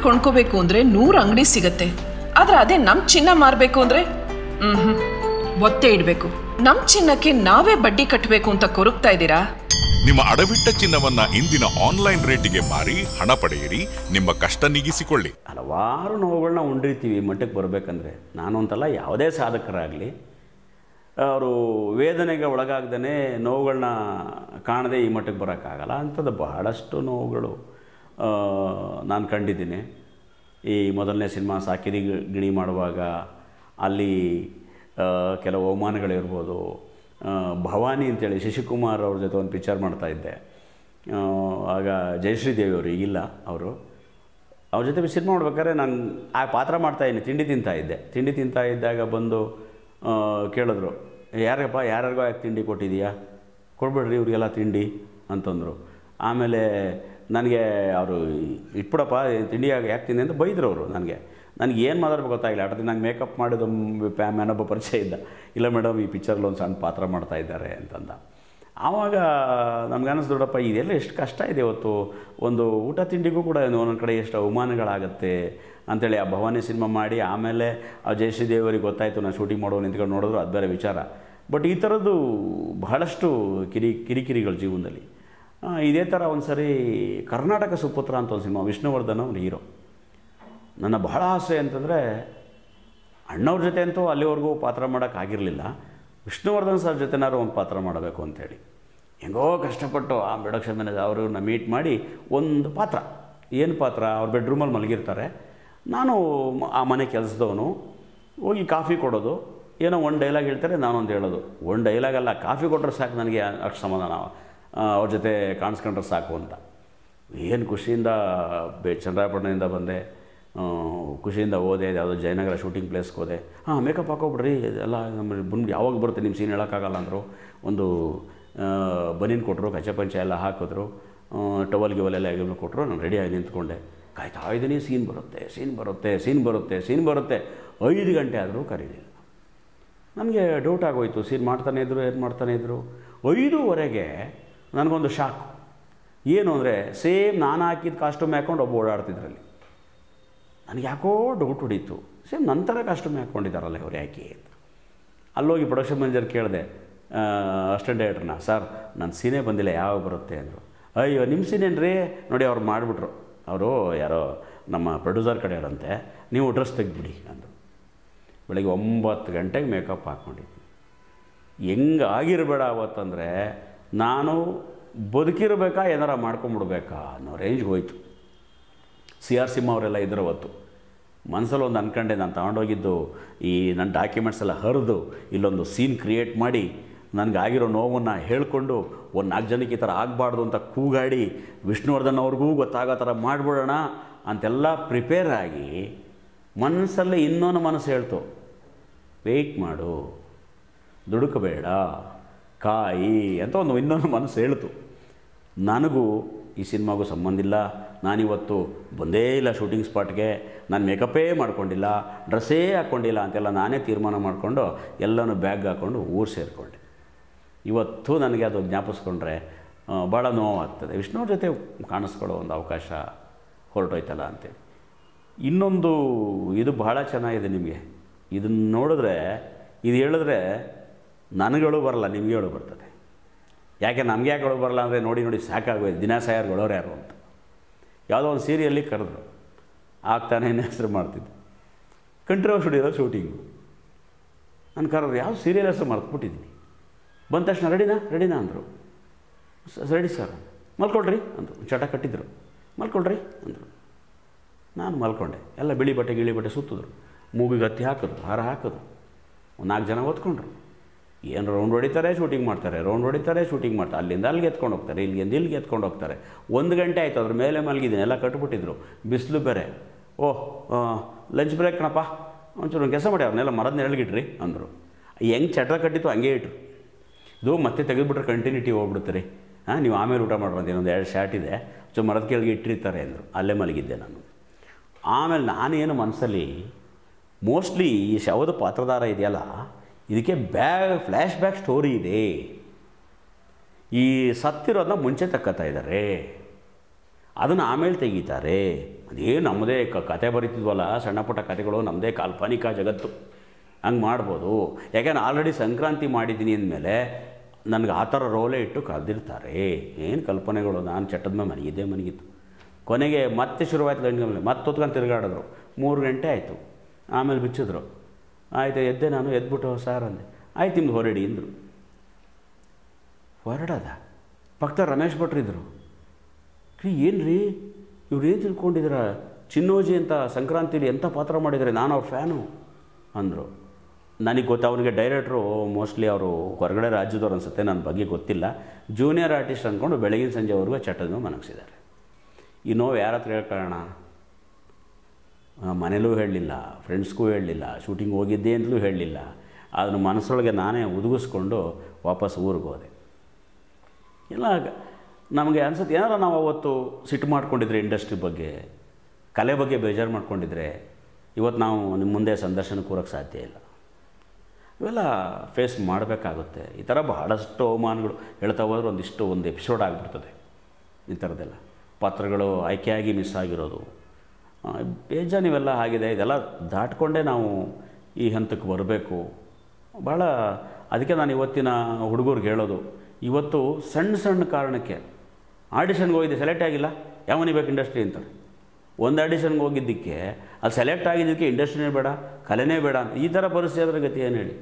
ಕೊಂಡ್ಕೋಬೇಕು ಅಂದ್ರೆ ನೂರು ಅಂಗಡಿ ಸಿಗತ್ತೆ ಆದ್ರೆ ಅದೇ ನಮ್ ಚಿನ್ನ ಮಾರ್ಬೇಕು ಅಂದ್ರೆ ಹ್ಮ್ ಒತ್ತೆ ಇಡ್ಬೇಕು ನಮ್ ಚಿನ್ನಕ್ಕೆ ನಾವೇ ಬಡ್ಡಿ ಕಟ್ಟಬೇಕು ಅಂತ ಕೊರಗ್ತಾ ಇದ್ದೀರಾ ನಿಮ್ಮ ಅಡವಿಟ್ಟ ಚಿನ್ನವನ್ನ ಇಂದಿನ ಆನ್ಲೈನ್ ರೇಟಿಗೆ ಮಾರಿ ಹಣ ಪಡೆಯಿರಿ ನಿಮ್ಮ ಕಷ್ಟ ನೀಗಿಸಿಕೊಳ್ಳಿ ಹಲವಾರು ನೋವುಗಳನ್ನ ಉಂಡಿರ್ತೀವಿ ಮಟ್ಟಕ್ಕೆ ಬರಬೇಕಂದ್ರೆ ನಾನು ಅಂತಲ್ಲ ಯಾವುದೇ ಸಾಧಕರಾಗಲಿ ಅವರು ವೇದನೆಗೆ ಒಳಗಾಗ್ದೇ ನೋವುಗಳನ್ನ ಕಾಣದೆ ಈ ಮಟ್ಟಕ್ಕೆ ಬರೋಕ್ಕಾಗಲ್ಲ ಅಂಥದ್ದು ಬಹಳಷ್ಟು ನೋವುಗಳು ಆ, ನಾನು ಕಂಡಿದ್ದೀನಿ ಈ ಮೊದಲನೇ ಸಿನಿಮಾ ಸಾಕಿರಿ ಗಿಣಿ ಮಾಡುವಾಗ ಅಲ್ಲಿ ಆ, ಕೆಲವು ಅವಮಾನಗಳಿರ್ಬೋದು ಆ, ಭವಾನಿ ಅಂತೇಳಿ ಶಶಿಕುಮಾರ್ ಅವ್ರ ಜೊತೆ ಒಂದು ಪಿಕ್ಚರ್ ಮಾಡ್ತಾ ಇದ್ದೆ ಆ, ಆಗ ಜಯಶ್ರೀ ದೇವಿ ಅವರು ಈಗಿಲ್ಲ ಅವರು ಅವ್ರ ಜೊತೆ ಸಿನಿಮಾ ಮಾಡ್ಬೇಕಾದ್ರೆ ನಾನು ಆ ಪಾತ್ರ ಮಾಡ್ತಾಯಿದ್ದೀನಿ ತಿಂಡಿ ತಿಂತಾ ಇದ್ದೆ ತಿಂಡಿ ತಿಂತಾ ಇದ್ದಾಗ ಬಂದು ಆ, ಕೇಳಿದ್ರು ಯಾರಪ್ಪ ಯಾರ್ಯಾರಿಗೋ ಯಾಕೆ ತಿಂಡಿ ಕೊಟ್ಟಿದೀಯಾ ಕೊಡ್ಬೇಡ್ರಿ ಇವ್ರಿಗೆಲ್ಲ ತಿಂಡಿ ಅಂತಂದರು ಆಮೇಲೆ ನನಗೆ ಅವರು ಇಟ್ಬಿಡಪ್ಪ ತಿಂಡಿ ಯಾಕೆ ಯಾಕೆ ತಿಂದೆ ಅಂತ ಬೈದರು ಅವರು ನನಗೆ ನನಗೆ ಏನು ಮಾತಾಡ್ಬೇಕು ಗೊತ್ತಾಗಿಲ್ಲ ಅಟದಿ ನಂಗೆ ಮೇಕಪ್ ಮಾಡಿದ ಮ್ಯಾನೊಬ್ಬ ಪರಿಚಯ ಇದ್ದ ಇಲ್ಲ ಮೇಡಮ್ ಈ ಪಿಕ್ಚರ್ಲಿ ಒಂದು ಸಣ್ಣ ಪಾತ್ರ ಮಾಡ್ತಾ ಇದ್ದಾರೆ ಅಂತಂದ ಆವಾಗ ನಮ್ಗೆ ಅನ್ನಿಸ್ತು ದೊಡ್ಡಪ್ಪ ಇದೆಲ್ಲ ಎಷ್ಟು ಕಷ್ಟ ಇದೆ ಇವತ್ತು ಒಂದು ಊಟ ತಿಂಡಿಗೂ ಕೂಡ ಒಂದೊಂದು ಕಡೆ ಎಷ್ಟು ಅವಮಾನಗಳಾಗತ್ತೆ ಅಂತೇಳಿ ಆ ಭವಾನಿ ಸಿನಿಮಾ ಮಾಡಿ ಆಮೇಲೆ ಆ ಜಯಶ್ರೀ ದೇವರಿಗೆ ಗೊತ್ತಾಯಿತು ನಾನು ಶೂಟಿಂಗ್ ಮಾಡೋ ನಿಂತ್ಕೊಂಡು ನೋಡಿದ್ರು ಅದು ಬೇರೆ ವಿಚಾರ ಬಟ್ ಈ ಥರದ್ದು ಬಹಳಷ್ಟು ಕಿರಿ ಕಿರಿಕಿರಿಗಳು ಜೀವನದಲ್ಲಿ ಆ, ಇದೇ ಥರ ಒಂದು ಸರಿ ಕರ್ನಾಟಕ ಸುಪುತ್ರ ಅಂತ ಒಂದು ಸಿನಿಮಾ ವಿಷ್ಣುವರ್ಧನ್ ಅವ್ನು ಹೀರೋ ನನ್ನ ಬಹಳ ಆಸೆ ಅಂತಂದರೆ ಅಣ್ಣವ್ರ ಜೊತೆ ಅಂತೂ ಅಲ್ಲಿವರೆಗೂ ಪಾತ್ರ ಮಾಡೋಕ್ಕಾಗಿರಲಿಲ್ಲ ವಿಷ್ಣುವರ್ಧನ್ ಸರ್ ಜೊತೆನಾದ್ರು ಒಂದು ಪಾತ್ರ ಮಾಡಬೇಕು ಅಂತೇಳಿ ಹೆಂಗೋ ಕಷ್ಟಪಟ್ಟು ಆ ಪ್ರೊಡಕ್ಷನ್ ಮ್ಯಾನೇಜರ್ ಅವ್ರನ್ನ ಮೀಟ್ ಮಾಡಿ ಒಂದು ಪಾತ್ರ ಏನು ಪಾತ್ರ ಅವ್ರ ಬೆಡ್ರೂಮಲ್ಲಿ ಮಲಗಿರ್ತಾರೆ ನಾನು ಮ- ಆ ಮನೆ ಕೆಲಸದವನು ಹೋಗಿ ಕಾಫಿ ಕೊಡೋದು ಏನೋ ಒಂದು ಡೈಲಾಗ್ ಹೇಳ್ತಾರೆ ನಾನೊಂದು ಹೇಳೋದು ಒಂದು ಡೈಲಾಗ್ ಅಲ್ಲ ಕಾಫಿ ಕೊಟ್ಟರೆ ಸಾಕು ನನಗೆ ಅಷ್ಟು ಸಮಾಧಾನ ಆ, ಅವ್ರ ಜೊತೆ ಕಾಣಿಸ್ಕೊಂಡ್ರೆ ಸಾಕು ಅಂತ ಏನು ಖುಷಿಯಿಂದ ಬೆ ಚಂದ್ರಾಪಟ್ಟಣದಿಂದ ಬಂದೆ ಆ, ಖುಷಿಯಿಂದ ಹೋದೆ ಯಾವುದೋ ಜಯನಗರ ಶೂಟಿಂಗ್ ಪ್ಲೇಸ್ಗೆ ಹೋದೆ ಹಾಂ ಮೇಕಪ್ ಹಾಕೋಬಿಡ್ರಿ ಎಲ್ಲ ನಮ್ಮ ಬಂದು ಯಾವಾಗ ಬರುತ್ತೆ ನಿಮ್ಮ ಸೀನ್ ಹೇಳೋಕ್ಕಾಗಲ್ಲ ಅಂದರು ಒಂದು ಬನೀನ್ ಕೊಟ್ಟರು ಕಚ್ಚೆ ಪಂಚೆ ಎಲ್ಲ ಹಾಕಿದ್ರು ಟವಲ್ ಗಿವಲೆಲ್ಲ ಎಲ್ಲ ಕೊಟ್ಟರು ನಾನು ರೆಡಿಯಾಗಿ ನಿಂತ್ಕೊಂಡೆ ಕಾಯ್ತಾ ಇದ್ದೀನಿ ಸೀನ್ ಬರುತ್ತೆ ಸೀನ್ ಬರುತ್ತೆ ಸೀನ್ ಬರುತ್ತೆ ಸೀನ್ ಬರುತ್ತೆ ಐದು ಗಂಟೆ ಆದರೂ ಕರೀಲಿಲ್ಲ ನನಗೆ ಡೌಟ್ ಆಗೋಯ್ತು ಸೀನ್ ಮಾಡ್ತಾನೆ ಇದ್ರು ಏನು ಮಾಡ್ತಾನೆ ಇದ್ರು ಐದೂವರೆಗೆ ನನಗೊಂದು ಶಾಕ್ ಏನು ಅಂದರೆ ಸೇಮ್ ನಾನು ಹಾಕಿದ ಕಾಸ್ಟ್ಯೂಮ್ ಹಾಕ್ಕೊಂಡು ಒಬ್ಬ ಓಡಾಡ್ತಿದ್ರಲ್ಲಿ ನನಗೆ ಯಾಕೋ ಡೌಟ್ ಹೊಡೀತು ಸೇಮ್ ನಂತರ ಕಾಸ್ಟ್ಯೂಮ್ ಹಾಕ್ಕೊಂಡಿದ್ದಾರಲ್ಲ ಇವ್ರು ಯಾಕೆ ಅಂತ ಅಲ್ಲೋಗಿ ಪ್ರೊಡಕ್ಷನ್ ಮ್ಯಾನೇಜರ್ ಕೇಳಿದೆ ಅಸಿಸ್ಟೆಂಟ್ ಡೈರೆಕ್ಟ್ರನ್ನ ಸರ್ ನನ್ನ ಸೀನೇ ಬಂದಿಲ್ಲ ಯಾವಾಗ ಬರುತ್ತೆ ಅಂದರು ಅಯ್ಯೋ ನಿಮ್ಮ ಸೀನೇನ್ರಿ ನೋಡಿ ಅವ್ರು ಮಾಡಿಬಿಟ್ರು ಅವರು ಯಾರೋ ನಮ್ಮ ಪ್ರೊಡ್ಯೂಸರ್ ಕಡೆಯವರಂತೆ ನೀವು ಡ್ರೆಸ್ ತೆಗೆದ್ಬಿಡಿ ಅಂದರು ಬೆಳಗ್ಗೆ ಒಂಬತ್ತು ಗಂಟೆಗೆ ಮೇಕಪ್ ಹಾಕ್ಕೊಂಡಿದ್ದೆ ಹೆಂಗೆ ಆಗಿರಬೇಡ ಅವತ್ತಂದರೆ ನಾನು ಬದುಕಿರಬೇಕಾ ಏನಾರ ಮಾಡ್ಕೊಂಬಿಡ್ಬೇಕಾ ಅನ್ನೋ ರೇಂಜ್ಗೆ ಹೋಯ್ತು ಸಿ ಆರ್ ಸಿಂಹ ಅವರೆಲ್ಲ ಇದ್ರು ಅವತ್ತು ಮನಸ್ಸಲ್ಲಿ ಒಂದು ಅನ್ಕೊಂಡೆ ನಾನು ತಗೊಂಡೋಗಿದ್ದು ಈ ನನ್ನ ಡಾಕ್ಯುಮೆಂಟ್ಸ್ ಎಲ್ಲ ಹರಿದು ಇಲ್ಲೊಂದು ಸೀನ್ ಕ್ರಿಯೇಟ್ ಮಾಡಿ ನನಗಾಗಿರೋ ನೋವನ್ನು ಹೇಳ್ಕೊಂಡು ಒಂದು ನಾಲ್ಕು ಜನಕ್ಕೆ ಈ ಥರ ಆಗಬಾರ್ದು ಅಂತ ಕೂಗಾಡಿ ವಿಷ್ಣುವರ್ಧನ್ ಅವ್ರಿಗೂ ಗೊತ್ತಾಗೋ ಥರ ಮಾಡಿಬಿಡೋಣ ಅಂತೆಲ್ಲ ಪ್ರಿಪೇರ್ ಆಗಿ ಮನಸ್ಸಲ್ಲೇ ಇನ್ನೊಂದು ಮನಸ್ಸು ಹೇಳ್ತು ವೆಯ್ಟ್ ಮಾಡು ದುಡುಕಬೇಡ ಕಾಯಿ ಅಂತ ಒಂದು ಇನ್ನೊಂದು ಮನಸ್ಸು ಹೇಳ್ತು ನನಗೂ ಈ ಸಿನಿಮಾಗೂ ಸಂಬಂಧ ಇಲ್ಲ ನಾನಿವತ್ತು ಬಂದೇ ಇಲ್ಲ ಶೂಟಿಂಗ್ ಸ್ಪಾಟ್ಗೆ ನಾನು ಮೇಕಪ್ಪೇ ಮಾಡ್ಕೊಂಡಿಲ್ಲ ಡ್ರೆಸ್ಸೇ ಹಾಕ್ಕೊಂಡಿಲ್ಲ ಅಂತೆಲ್ಲ ನಾನೇ ತೀರ್ಮಾನ ಮಾಡಿಕೊಂಡು ಎಲ್ಲನೂ ಬ್ಯಾಗ್ ಹಾಕ್ಕೊಂಡು ಊರು ಸೇರಿಕೊಂಡೆ ಇವತ್ತು ನನಗೆ ಅದು ಜ್ಞಾಪಿಸ್ಕೊಂಡ್ರೆ ಆ, ಭಾಳ ನೋವಾಗ್ತದೆ ವಿಷ್ಣುವ್ರ ಜೊತೆ ಕಾಣಿಸ್ಕೊಳ್ಳೋ ಒಂದು ಅವಕಾಶ ಹೊರಟೋಯ್ತಲ್ಲ ಅಂತೇಳಿ ಇನ್ನೊಂದು ಇದು ಬಹಳ ಚೆನ್ನಾಗಿದೆ ನಿಮಗೆ ಇದನ್ನು ನೋಡಿದ್ರೆ ಇದು ಹೇಳಿದ್ರೆ ನನಗಳು ಬರಲ್ಲ ನಿಮಗೆ ಹೇಳು ಬರ್ತದೆ ಯಾಕೆ ನಮಗೆ ಯಾಕೆ ಹೇಳೋ ಬರಲ್ಲ ಅಂದರೆ ನೋಡಿ ನೋಡಿ ಸಾಕಾಗೋಯ್ತು ದಿನ ಸಾಯರ್ಗಳವ್ರು ಯಾರು ಅಂತ ಯಾವುದೋ ಒಂದು ಸೀರಿಯಲ್ಲಿ ಕರೆದ್ರು ಆಗ್ತಾನೆ ಏನು ಹೆಸರು ಮಾಡ್ತಿದ್ದೆ ಕಂಟ್ರೋಲ್ ಸ್ಟುಡಿಯೋದ ಶೂಟಿಂಗು ನಾನು ಕರೆದ್ರು ಯಾವ ಸೀರಿಯಲ್ ಹೆಸರು ಮರ್ತ್ಬಿಟ್ಟಿದ್ದೀನಿ ಬಂದ ತಕ್ಷಣ ರೆಡಿನಾ ರೆಡಿನಾ ಅಂದರು ರೆಡಿ ಸರ್ ಮಲ್ಕೊಳ್ರಿ ಅಂದರು ಚಟ ಕಟ್ಟಿದ್ರು ಮಲ್ಕೊಳ್ರಿ ಅಂದರು ನಾನು ಮಲ್ಕೊಂಡೆ ಎಲ್ಲ ಬಿಳಿ ಬಟ್ಟೆ ಗಿಳಿ ಬಟ್ಟೆ ಸುತ್ತಿದ್ರು ಮೂಗಿಗೆ ಹತ್ತಿ ಹಾಕಿದ್ರು ಹಾರ ಹಾಕಿದ್ರು ಒಂದು ನಾಲ್ಕು ಜನ ಓದ್ಕೊಂಡ್ರು ಏನು ರೌಂಡ್ ಹೊಡಿತಾರೆ ಶೂಟಿಂಗ್ ಮಾಡ್ತಾರೆ ರೌಂಡ್ ಹೊಡಿತಾರೆ ಶೂಟಿಂಗ್ ಮಾಡ್ತಾರೆ ಅಲ್ಲಿಂದ ಅಲ್ಲಿಗೆ ಎತ್ಕೊಂಡು ಹೋಗ್ತಾರೆ ಇಲ್ಲಿಂದ ಇಲ್ಲಿಗೆ ಎತ್ಕೊಂಡು ಹೋಗ್ತಾರೆ ಒಂದು ಗಂಟೆ ಆಯಿತು ಅದ್ರ ಮೇಲೆ ಮಲಗಿದ್ದೀನಿ ಎಲ್ಲ ಕಟ್ಬಿಟ್ಟಿದ್ರು ಬಿಸಿಲು ಬೇರೆ ಓಹ್ ಲಂಚ್ ಬ್ರೇಕ್ ಕಣಪ್ಪ ಒಂಚೂರು ಒಂದು ಕೆಲಸ ಮಾಡಿ ಅವ್ರನ್ನೆಲ್ಲ ಮರದ ನೆರಳಿಗಿಟ್ರಿ ಅಂದರು ಹೆಂಗೆ ಚಟ ಕಟ್ಟಿತ್ತು ಹಂಗೆ ಇಟ್ರು ಇದು ಮತ್ತೆ ತೆಗೆದುಬಿಟ್ರೆ ಕಂಟಿನ್ಯೂಟಿ ಹೋಗ್ಬಿಡುತ್ತೆ ರೀ ಹಾಂ ನೀವು ಆಮೇಲೆ ಊಟ ಮಾಡ್ಬಂದು ಇನ್ನೊಂದು ಎರಡು ಶಾರ್ಟ್ ಇದೆ ಸೊ ಮರದ ಕೆಳಗೆ ಇಟ್ಟಿರ್ತಾರೆ ಅಂದರು ಅಲ್ಲೇ ಮಲಗಿದ್ದೆ ನಾನು ಆಮೇಲೆ ನಾನೇನು ಮನಸ್ಸಲ್ಲಿ ಮೋಸ್ಟ್ಲಿ ಈ ಶವದ ಪಾತ್ರಧಾರ ಇದೆಯಲ್ಲ ಇದಕ್ಕೆ ಬ್ಯಾಗ್ ಫ್ಲ್ಯಾಶ್ ಬ್ಯಾಕ್ ಸ್ಟೋರಿ ಇದೆ ಈ ಸತ್ತಿರೋದನ್ನ ಮುಂಚೆ ತಕ್ಕತ್ತಾ ಇದ್ದಾರೆ ಅದನ್ನು ಆಮೇಲೆ ತೆಗಿತಾರೆ ಅದೇ ನಮ್ಮದೇ ಕ ಕತೆ ಬರೀತಿದ್ವಲ್ಲ ಸಣ್ಣ ಪುಟ್ಟ ಕತೆಗಳು ನಮ್ಮದೇ ಕಾಲ್ಪನಿಕ ಜಗತ್ತು ಹಂಗೆ ಮಾಡ್ಬೋದು ಯಾಕೆಂದ್ರೆ ಆಲ್ರೆಡಿ ಸಂಕ್ರಾಂತಿ ಮಾಡಿದ್ದೀನಿ ಅಂದಮೇಲೆ ನನಗೆ ಆ ಥರ ರೋಲೇ ಇಟ್ಟು ಕರೆದಿರ್ತಾರೆ ಏನು ಕಲ್ಪನೆಗಳು ನಾನು ಚಟ್ಟದ ಮೇಲೆ ಮನಗಿದ್ದೆ ಮನಗಿತ್ತು ಕೊನೆಗೆ ಮತ್ತೆ ಶುರುವಾಯ್ತು ಗಂಟೆ ಮೇಲೆ ಮತ್ತೆ ಹೊತ್ಕೊಂಡು ತಿರುಗಾಡಿದ್ರು ಮೂರು ಗಂಟೆ ಆಯಿತು ಆಮೇಲೆ ಬಿಚ್ಚಿದ್ರು ಆಯಿತು ಎದ್ದೆ ನಾನು ಎದ್ಬಿಟ್ಟು ಸಾರ್ ಅಂದೆ ಆಯ್ತು ನಿಮ್ದು ಹೊರಡಿ ಅಂದರು ಹೊರಡದ ಪಕ್ಕದ ರಮೇಶ್ ಭಟ್ರು ಇದ್ದರು ರೀ ಏನು ರೀ ಇವ್ರು ಏನು ತಿಳ್ಕೊಂಡಿದ್ದೀರ ಚಿನ್ನೋಜಿ ಅಂತ ಸಂಕ್ರಾಂತಿಲಿ ಎಂಥ ಪಾತ್ರ ಮಾಡಿದ್ದಾರೆ ನಾನು ಅವ್ರ ಫ್ಯಾನು ಅಂದರು ನನಗೆ ಗೊತ್ತು ಅವನಿಗೆ ಡೈರೆಕ್ಟ್ರು ಮೋಸ್ಟ್ಲಿ ಅವರು ಹೊರಗಡೆ ರಾಜ್ಯದವ್ರು ಅನಿಸುತ್ತೆ ನನ್ನ ಬಗ್ಗೆ ಗೊತ್ತಿಲ್ಲ ಜೂನಿಯರ್ ಆರ್ಟಿಸ್ಟ್ ಅಂದ್ಕೊಂಡು ಬೆಳಗಿನ ಸಂಜೆವರೆಗೂ ಚಟ್ಟದ ಮನಗಿಸಿದ್ದಾರೆ ಈ ನೋವು ಯಾರ ಹತ್ರ ಹೇಳ್ಕೊಳ್ಳೋಣ ಮನೇಲೂ ಹೇಳಲಿಲ್ಲ ಫ್ರೆಂಡ್ಸ್ಗೂ ಹೇಳಲಿಲ್ಲ ಶೂಟಿಂಗ್ ಹೋಗಿದ್ದೆ ಅಂತಲೂ ಹೇಳಲಿಲ್ಲ ಅದನ್ನು ಮನಸ್ಸೊಳಗೆ ನಾನೇ ಉದುಗಿಸ್ಕೊಂಡು ವಾಪಸ್ ಊರಿಗೆ ಹೋದೆ ಇಲ್ಲ ನಮಗೆ ಅನ್ಸುತ್ತೆ ಏನಾರ ನಾವು ಅವತ್ತು ಸಿಟ್ಟು ಮಾಡ್ಕೊಂಡಿದ್ರೆ ಇಂಡಸ್ಟ್ರಿ ಬಗ್ಗೆ ಕಲೆ ಬಗ್ಗೆ ಬೇಜಾರು ಮಾಡ್ಕೊಂಡಿದ್ರೆ ಇವತ್ತು ನಾವು ನಿಮ್ಮ ಮುಂದೆ ಸಂದರ್ಶನ ಕೂರೋಕ್ಕೆ ಸಾಧ್ಯ ಇಲ್ಲ ಇವೆಲ್ಲ ಫೇಸ್ ಮಾಡಬೇಕಾಗುತ್ತೆ ಈ ಥರ ಬಹಳಷ್ಟು ಅವಮಾನಗಳು ಹೇಳ್ತಾ ಹೋದ್ರೆ ಒಂದಿಷ್ಟು ಒಂದು ಎಪಿಸೋಡ್ ಆಗಿಬಿಡ್ತದೆ ಈ ಥರದ್ದೆಲ್ಲ ಪಾತ್ರಗಳು ಆಯ್ಕೆಯಾಗಿ ಮಿಸ್ ಆಗಿರೋದು ಆ, ಬೇಜಾನ್ ಇವೆಲ್ಲ ಆಗಿದೆ ಇದೆಲ್ಲ ದಾಟ್ಕೊಂಡೇ ನಾವು ಈ ಹಂತಕ್ಕೆ ಬರಬೇಕು ಭಾಳ ಅದಕ್ಕೆ ನಾನು ಇವತ್ತಿನ ಹುಡುಗರಿಗೆ ಹೇಳೋದು ಇವತ್ತು ಸಣ್ಣ ಸಣ್ಣ ಕಾರಣಕ್ಕೆ ಆಡಿಷನ್ಗೆ ಹೋಗಿದ್ದೆ ಸೆಲೆಕ್ಟ್ ಆಗಿಲ್ಲ ಯಾವನಿ ಬೇಕು ಇಂಡಸ್ಟ್ರಿ ಅಂತಾರೆ ಒಂದು ಆಡಿಷನ್ಗೆ ಹೋಗಿದ್ದಕ್ಕೆ ಅದು ಸೆಲೆಕ್ಟ್ ಆಗಿದ್ದಕ್ಕೆ ಇಂಡಸ್ಟ್ರಿನೇ ಬೇಡ ಕಲೆನೇ ಬೇಡ ಅಂತ ಈ ಥರ ಪರಿಸ್ಥಿತಿ ಅದರ ಗತಿ ಏನು ಹೇಳಿ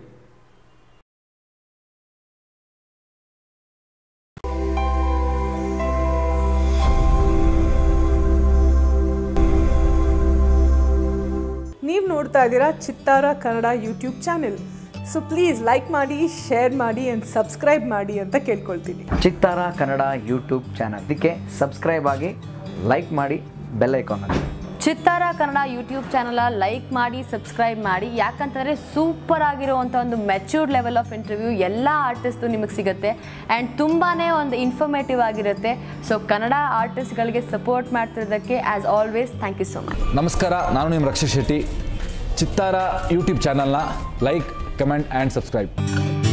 ನೀವು ನೋಡ್ತಾ ಇದ್ದೀರಾ Chittara Kannada YouTube channel so please like ಮಾಡಿ ಶೇರ್ ಮಾಡಿ ಆ್ಯಂಡ್ ಸಬ್ಸ್ಕ್ರೈಬ್ ಮಾಡಿ ಅಂತ ಕೇಳ್ಕೊಳ್ತೀನಿ ಚಿತ್ತಾರ ಕನ್ನಡ ಯೂಟ್ಯೂಬ್ ಚಾನಲ್ ಇದಕ್ಕೆ ಸಬ್ಸ್ಕ್ರೈಬ್ ಆಗಿ ಲೈಕ್ ಮಾಡಿ ಬೆಲ್ ಐಕಾನ್ ಅಲ್ಲಿ Chittara Kannada YouTube channel like ಮಾಡಿ ಸಬ್ಸ್ಕ್ರೈಬ್ ಮಾಡಿ ಯಾಕಂತಂದರೆ ಸೂಪರ್ ಆಗಿರುವಂಥ ಒಂದು ಮೆಚ್ಯೂರ್ಡ್ ಲೆವೆಲ್ ಆಫ್ ಇಂಟರ್ವ್ಯೂ ಎಲ್ಲ ಆರ್ಟಿಸ್ಟು ನಿಮಗೆ ಸಿಗುತ್ತೆ ಆ್ಯಂಡ್ ತುಂಬಾ ಒಂದು ಇನ್ಫಾರ್ಮೇಟಿವ್ ಆಗಿರುತ್ತೆ ಸೊ ಕನ್ನಡ ಆರ್ಟಿಸ್ಟ್ಗಳಿಗೆ ಸಪೋರ್ಟ್ ಮಾಡ್ತಿರೋದಕ್ಕೆ as always thank you so much ನಮಸ್ಕಾರ ನಾನು ನಿಮ್ಮ ರಕ್ಷಾ ಶೆಟ್ಟಿ ಚಿತ್ತಾರ ಯೂಟ್ಯೂಬ್ ಚಾನಲ್ನ ಲೈಕ್ ಕಮೆಂಟ್ ಆ್ಯಂಡ್ ಸಬ್ಸ್ಕ್ರೈಬ್